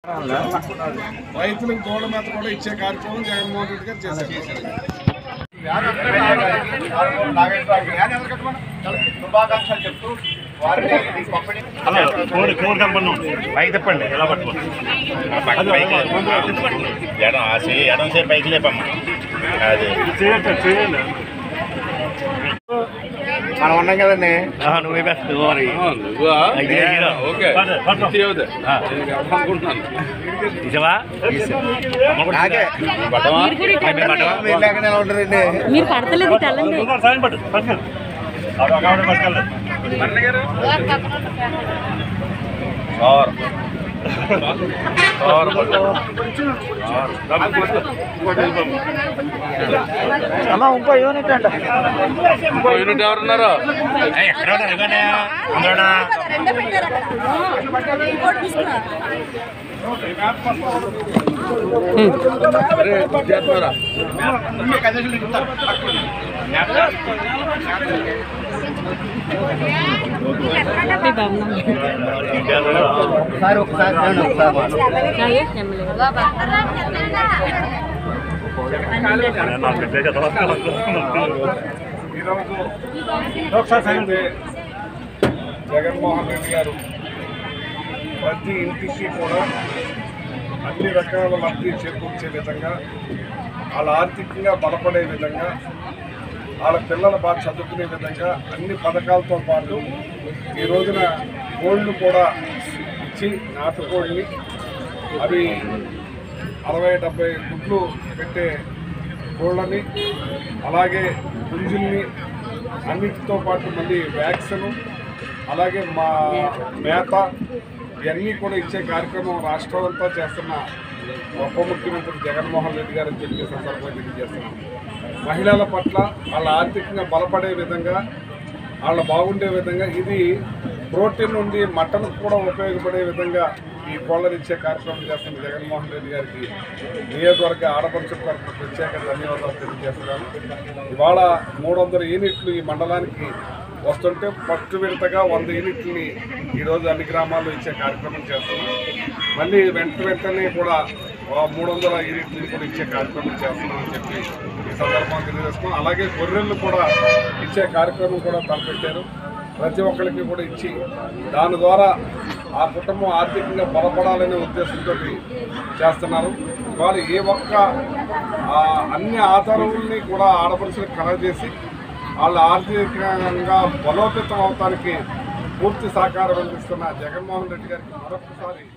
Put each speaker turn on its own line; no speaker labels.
రైతులకు గోడ మేత కూడా ఇచ్చే కార్యక్రమం జగన్మోహన్ రెడ్డి గారు చేశారు
శుభాకాంక్షలు చెప్తూ వారిని పంపిణీ
పైకి తిప్పండి ఎలా పట్టుకోండి పైకి ఎడం ఆ చెయ్యి ఎడం సేపు పైకి లేపమ్మా అది
మనం ఉన్నాం కదండి
నువ్వే బెస్ట్ మరి నిజమా
నాకే మీరు లేకుండా ఎలా ఉంటారండి
మీరు పడతలేదు ఇటు వెళ్ళండి
ఎక్కడ అందులోనా
మీ బాగున్నాం
ఒకసారి ఒకసారి చూడండి, ఒకసారి
అయ్యే నెమ్మలేదు
ఈరోజు అయితే జగన్మోహన్ రెడ్డి గారు ప్రతి ఇంటికి కూడా అన్ని రకాల లబ్ధి చేకూర్చే విధంగా వాళ్ళ ఆర్థికంగా బలపడే విధంగా వాళ్ళ పిల్లలు బాగా చదువుకునే విధంగా అన్ని పథకాలతో పాటు ఈ రోజున కోళ్ళు కూడా ఇచ్చి నాటుకోళ్ళని అవి అరవై డెబ్బై గుడ్లు పెట్టే కోళ్ళని అలాగే పుంజుల్ని అన్నిటితో పాటు మళ్ళీ వ్యాక్సిన్ అలాగే మా మేత ఇవన్నీ కూడా ఇచ్చే కార్యక్రమం రాష్ట్రం అంతా చేస్తున్న ఉప ముఖ్యమంత్రి జగన్మోహన్ రెడ్డి గారు అని చెప్పి సందర్భంగా తెలియజేస్తున్నాం మహిళల పట్ల వాళ్ళ ఆర్థికంగా బలపడే విధంగా వాళ్ళ బాగుండే విధంగా ఇది ప్రోటీన్ ఉండి మటన్ కూడా ఉపయోగపడే విధంగా ఈ కోళ్ళని ఇచ్చే కార్యక్రమం చేస్తున్న జగన్మోహన్ రెడ్డి గారికి నియోజకవర్గ ఆడపడుచు తరఫున ప్రత్యేక ధన్యవాదాలు తెలియజేస్తున్నాను ఇవాళ మూడు వందల యూనిట్లు ఈ మండలానికి వస్తుంటే ఫస్ట్ విడతగా వంద యూనిట్లని ఈరోజు అన్ని గ్రామాల్లో ఇచ్చే కార్యక్రమం చేస్తున్నాం మళ్ళీ వెంట వెంటనే కూడా ఆ మూడు వందల యూనిట్లని కూడా ఇచ్చే కార్యక్రమం చేస్తున్నామని చెప్పి ఈ సందర్భంగా తెలియజేస్తున్నాం అలాగే గొర్రెలు కూడా ఇచ్చే కార్యక్రమం కూడా తలపెట్టారు ప్రతి ఒక్కరికి కూడా ఇచ్చి దాని ద్వారా ఆ కుటుంబం ఆర్థికంగా బలపడాలనే ఉద్దేశంతో చేస్తున్నారు ఇవాళ ఏ ఒక్క ఆ, అన్ని ఆధారాలని కూడా ఆడపడుచులకు కలగజేసి వాళ్ళ ఆర్థికంగా బలోపేతం అవటానికి పూర్తి సహకారం అందిస్తున్న జగన్మోహన్ రెడ్డి గారికి మరొకసారి